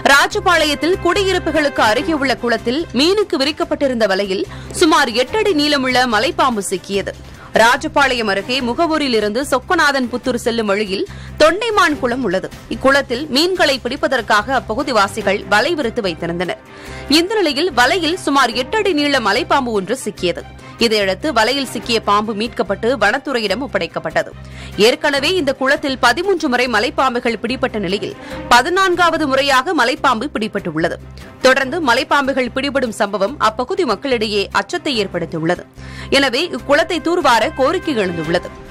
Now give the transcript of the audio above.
ராஜபாளையத்தில் குடியிருப்புகளுக்கு அருகே உள்ள குளத்தில் மீனுக்கு விரிக்கப்பட்டிருந்த வலையில் சுமார் எட்டு அடி நீளமுள்ள மலைப்பாம்பு சிக்கியது ராஜபாளையம் அருகே முகவூரில் இருந்து சொக்கநாதன் புத்தூர் செல்லும் வழியில் தொண்டைமான் குளம் உள்ளது இக்குளத்தில் மீன்களை பிடிப்பதற்காக அப்பகுதிவாசிகள் வலை விரித்து வைத்திருந்தனர் இந்த நிலையில் வலையில் சுமார் எட்டு அடி நீள மலைப்பாம்பு ஒன்று சிக்கியது இதையடுத்து வலையில் சிக்கிய பாம்பு மீட்கப்பட்டு வனத்துறையிடம் ஒப்படைக்கப்பட்டது ஏற்கனவே இந்த குளத்தில் பதிமூன்று முறை மலைப்பாம்புகள் பிடிபட்ட நிலையில் பதினான்காவது முறையாக மலைப்பாம்பு பிடிபட்டுள்ளது தொடர்ந்து மலைப்பாம்புகள் பிடிபடும் சம்பவம் அப்பகுதி மக்களிடையே அச்சத்தை ஏற்படுத்தியுள்ளது எனவே இக்குளத்தை தூர்வார கோரிக்கை எழுந்துள்ளது